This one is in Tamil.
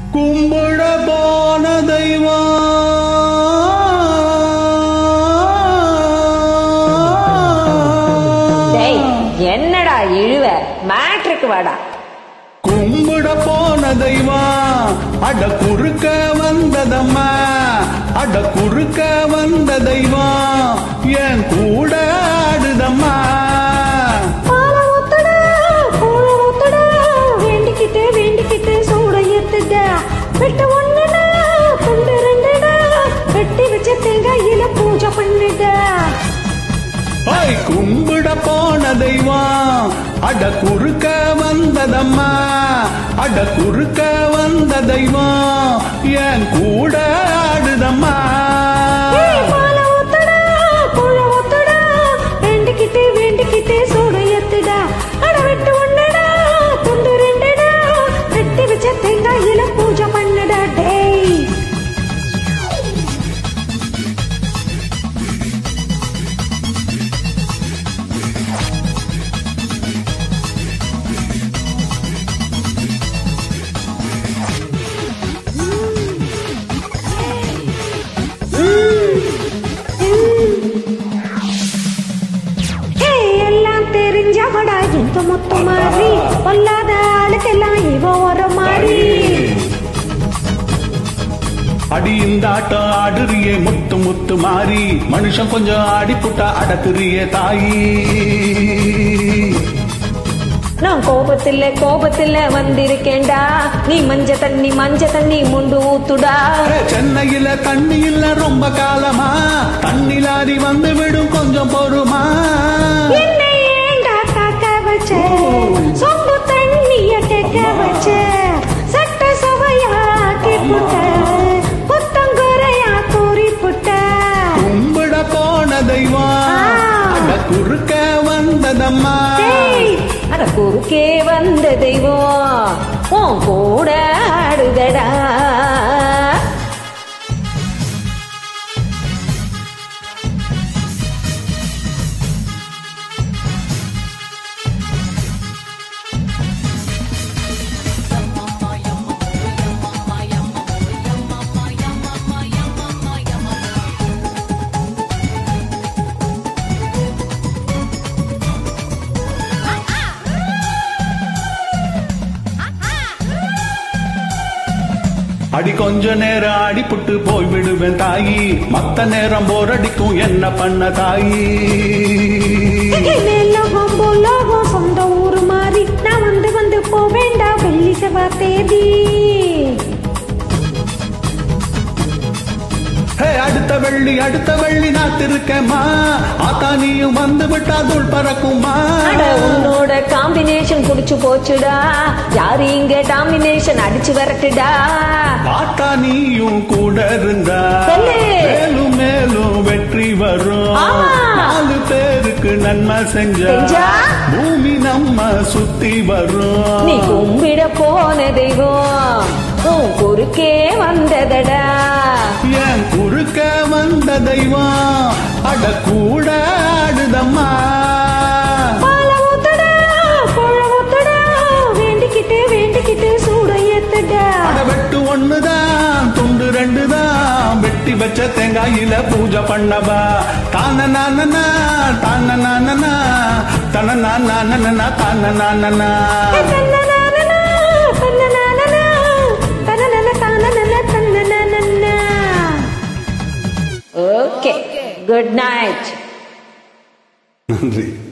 கும்பிட போன தெய்வம் டேய் என்னடா இழுவ மேட்ருக்கு வாடா கும்பிட போன தெய்வம் அட குறுக்க வந்ததம்மா அட குறுக்க வந்த தெய்வம் என் கூட ஆடுதம்மா பால ஊத்துடா, கூழ ஊத்துடா, வேண்டிக்கிட்டு வேண்டிக்கிட்டு சூட ஏத்துடா. வெட்டு ஒண்ணுடா, துண்டு ரெண்டுடா, வெட்டி வச்ச தேங்காயில பூஜை பண்ணுடா. ஐ கும்பிட போன தெய்வம் அட குறுக்க வந்ததம்மா அட குறுக்க வந்த தெய்வம் என் கூட ஆடுதம்மா ஏய், பால ஊத்துடா, கூழ ஊத்துடா, வேண்டிக்கிட்டு வேண்டிக்கிட்டு சூட ஏத்துடா. அட வெட்டு ஒண்ணுடா, துண்டு ரெண்டுடா, வெட்டி வச்ச தேங்காயில பூஜை பண்ணுடா டேய் ஏய், எல்லாம் தெரிஞ்சவடா இந்த மொத்த மாதிரி பொல்லாத ஆளுக்கெல்லாம் இவ ஒரு மாதிரி அடி இந்த ஆட்டம் ஆடுறியே முத்து முத்து மாறி மனுஷன் கொஞ்சம் ஆடி புட்டா அடக்குறியே தாயி நான் கோபத்துல கோபத்துல வந்திருக்கேன்டா நீ மஞ்ச தண்ணி மஞ்ச தண்ணி முண்டு ஊத்துடா ஏ, சென்னையில தண்ணி இல்ல ரொம்ப காலமா தண்ணி லாரி வந்து விடும் கொஞ்சம் பொறுமா என்னை ஏண்டா காக்க வச்ச சொம்பு தண்ணிய கேட்க வச்ச சட்ட சவையாக்கி புட்ட புத்தங்குறையா கூறி புட்ட கும்பிட போன தெய்வம் ஆ. அட குறுக்க வந்ததம்மா டேய், அட குறுக்கே வந்த தெய்வம் உன் கூட ஆடுதடா அடி கொஞ்ச நேரம் அடிபட்டு போய் விடுவேன் தாயி மத்த நேரம் போரடிக்கும் என்ன பண்ண தாயி மேலோகம் பூலோகம் சொந்த ஊரு மாறி நான் வந்து வந்து போவேண்டா வெள்ளி செவ்வாய் தேதி ஹே அடுத்த வெள்ளி அடுத்த வெள்ளி நாத்திருக்கேம்மா ஆத்தா நீயும் வந்து விட்டா தூள் பறக்குமா அட உன்னோட காம்பினேஷன் குடிச்சு போச்சுடா யாரு இங்க டாமினேஷன் அடிச்சு வரட்டுடா ஆத்தா நீயும் கூட இருந்தா சொல்லு. மேலும் மேலும் வெற்றி வரும் ஆமா. நாலு பேருக்கு நன்மை செஞ்சா செஞ்சா? பூமி நம்ம சுத்தி வரும் நீ கும்பிட போன தெய்வம் உன் குறுக்கே வந்ததடா என் குறுக்க வந்த தெய்வம் அட கூட ஆடுதம்மா பால ஊத்துடா புழ ஊத்துடா வேண்டிக்கிட்டு வேண்டிக்கிட்டு சூட ஏத்துடா அட வெட்டு ஒண்ணுதான் துண்டு ரெண்டுதான் வெட்டி வச்ச தேங்காயில பூஜை பண்ணவா தான நானனா தான நானனா தன நானனா தான நானனா தன்னனானனா, தன்னனானனா, தன்னனன, தானனன, தன்னனனனா. ஓகே குட் நைட் நன்றி